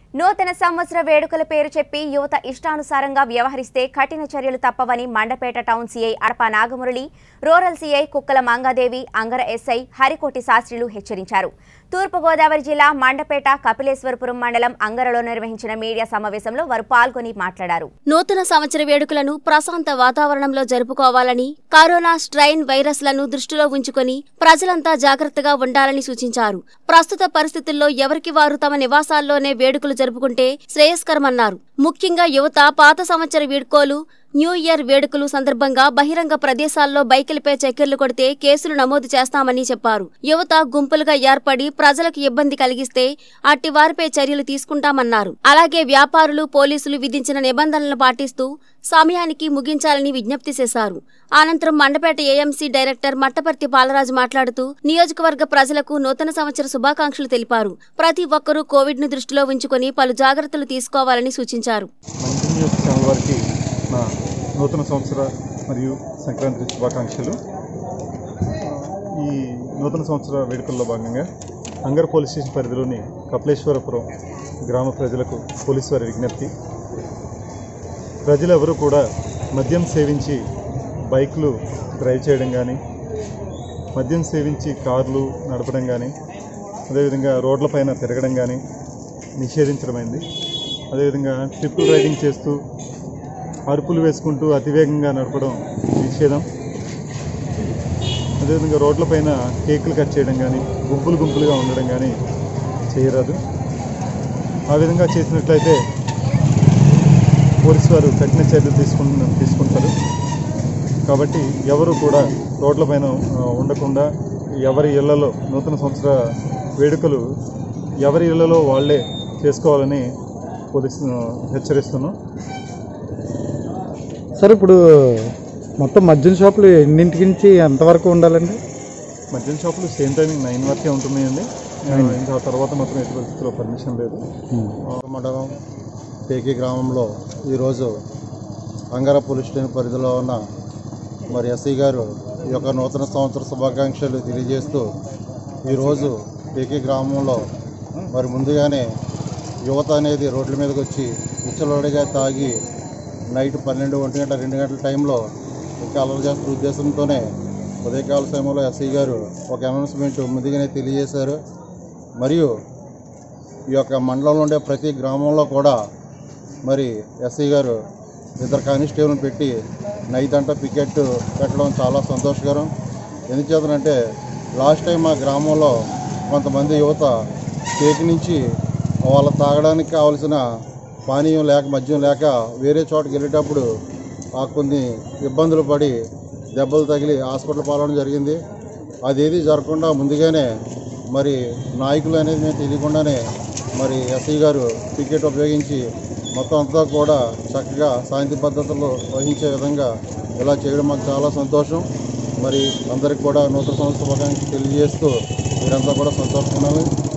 నూతన సంవత్సర వేడుకల పేరు చెప్పి యువత ఇష్టానుసారంగా వ్యవహరిస్తే కఠిన చర్యలు తప్పవని Mandapeta town CI Adapa Nagamurali rural CI Kukkala Mangadevi Angara SI Harikoti శాస్త్రిలు హెచ్చరించారు తూర్పుగోదావరి జిల్లా మండపేట కపిలేశ్వరపురం మండలం అంగరలో నిర్వహించిన మీడియా సమావేశంలో వారు పాల్గొని మాట్లాడారు నూతన సంవత్సర వేడుకలను ప్రశాంత వాతావరణంలో జరుపుకోవాలని కరోనా స్ట్రైన్ వైరస్లను దృష్టిలో ఉంచుకొని ప్రజలంతా జాగ్రత్తగా ఉండాలని సూచించారు ప్రస్తుత పరిస్థితుల్లో ఎవరికి వారు తమ నివాసాల్లోనే వేడుకలు జరుపుకుంటే శ్రేయస్కరమన్నారు ముఖ్యంగా యువత పాత సంవత్సర వేడుకోలు న్యూ ఇయర్ వేడుకలు సందర్భంగా బహిరంగ ప్రదేశాల్లో బైకులపై చక్కెర్లు కొడితే కేసులు నమోదు చేస్తామని చెప్పారు యువత గుంపులుగా ఏర్పడి ప్రజలకు ఇబ్బంది కలిగిస్తే అట్టి వారిపై చర్యలు తీసుకుంటామన్నారు అలాగే వ్యాపారులు పోలీసులు విధించిన నిబంధనలను పాటిస్తూ సమయానికి ముగించాలని విజ్ఞప్తి చేశారు అనంతరం మండపేట ఏఎంసీ డైరెక్టర్ మట్టపర్తి బాలరాజు మాట్లాడుతూ నియోజకవర్గ ప్రజలకు నూతన సంవత్సర శుభాకాంక్షలు తెలిపారు ప్రతి ఒక్కరూ కోవిడ్ ను దృష్టిలో ఉంచుకొని పలు జాగ్రత్తలు తీసుకోవాలని సూచించారు మంచి న్యూస్ ఛానల్ వారికి నా నూతన సంవత్సర మరియు సంక్రాంతి శుభాకాంక్షలు ఈ నూతన సంవత్సర వేడుకల్లో భాగంగా అంగర్ పోలీస్ స్టేషన్ పరిధిలోని కపిలేశ్వరపురం గ్రామ ప్రజలకు పోలీసు వారి విజ్ఞప్తి ప్రజలెవరూ కూడా మద్యం సేవించి బైక్లు డ్రైవ్ చేయడం కానీ మద్యం సేవించి కార్లు నడపడం కానీ అదేవిధంగా రోడ్లపైన తిరగడం కానీ నిషేధించడమైంది అదేవిధంగా ట్రిపుల్ రైడింగ్ చేస్తూ అరుపులు వేసుకుంటూ అతివేగంగా నడపడం నిషేధం అదేవిధంగా రోడ్లపైన కేకులు కట్ చేయడం కానీ గుంపులు గుంపులుగా ఉండడం కానీ చేయరాదు ఆ విధంగా చేసినట్లయితే పోలీసు వారు కఠిన చర్యలు తీసుకుంటు తీసుకుంటారు కాబట్టి ఎవరు కూడా రోడ్లపైన ఆ, ఉండకుండా ఎవరి ఇళ్లలో నూతన సంవత్సర వేడుకలు ఎవరి ఇళ్లలో వాళ్ళే చేసుకోవాలని పోలీసు హెచ్చరిస్తున్నాం సార్ ఇప్పుడు మొత్తం మద్యం షాపులు ఎన్నింటి నుంచి ఎంతవరకు ఉండాలండి మద్యం షాపులు సేమ్ టైమింగ్ నైన్ వరకే ఉంటున్నాయండి ఆ, ఇంకా తర్వాత మాత్రం ఎట్టి పరిస్థితుల్లో పర్మిషన్ లేదు మండలం పేకి గ్రామంలో ఈరోజు అంగర పోలీస్ స్టేషన్ పరిధిలో ఉన్న మరి ఎస్ఐ గారు ఈ యొక్క నూతన సంవత్సర శుభాకాంక్షలు తెలియజేస్తూ ఈరోజు పేకి గ్రామంలో మరి ముందుగానే యువత అనేది రోడ్ల మీదకి వచ్చి విచ్చలవాడిగా తాగి నైట్ పన్నెండు ఒంటి గంట రెండు గంటల టైంలో ఇంకా అలరి చేస్తున్న ఉద్దేశంతోనే ఉదయకాల సమయంలో ఎస్ఐ గారు ఒక అనౌన్స్మెంట్ ముందుగానే తెలియజేశారు మరియు ఈ యొక్క మండలంలో ఉండే ప్రతి గ్రామంలో కూడా మరి ఎస్ఐ గారు ఇద్దరు కానిస్టేబుల్ని పెట్టి నైట్ అంతా పికెట్ పెట్టడం చాలా సంతోషకరం ఎందుచేతనంటే లాస్ట్ టైం మా గ్రామంలో కొంతమంది యువత కేక్ నుంచి వాళ్ళ తాగడానికి కావలసిన పానీయం లేక మద్యం లేక వేరే చోటకి వెళ్ళేటప్పుడు ఆ కొన్ని ఇబ్బందులు పడి దెబ్బలు తగిలి హాస్పిటల్ పాలవడం జరిగింది అదేది జరగకుండా ముందుగానే మరి నాయకులు అనేది మేము తెలియకుండానే మరి ఎస్ఐ గారు టికెట్ ఉపయోగించి మొత్తం అంతా కూడా చక్కగా శాంతి పద్ధతులు వహించే విధంగా ఇలా చేయడం మాకు చాలా సంతోషం మరి అందరికి కూడా నూతన సంవత్సర శుభాకాంక్షలు తెలియజేస్తూ మీరంతా కూడా సంతోషంగా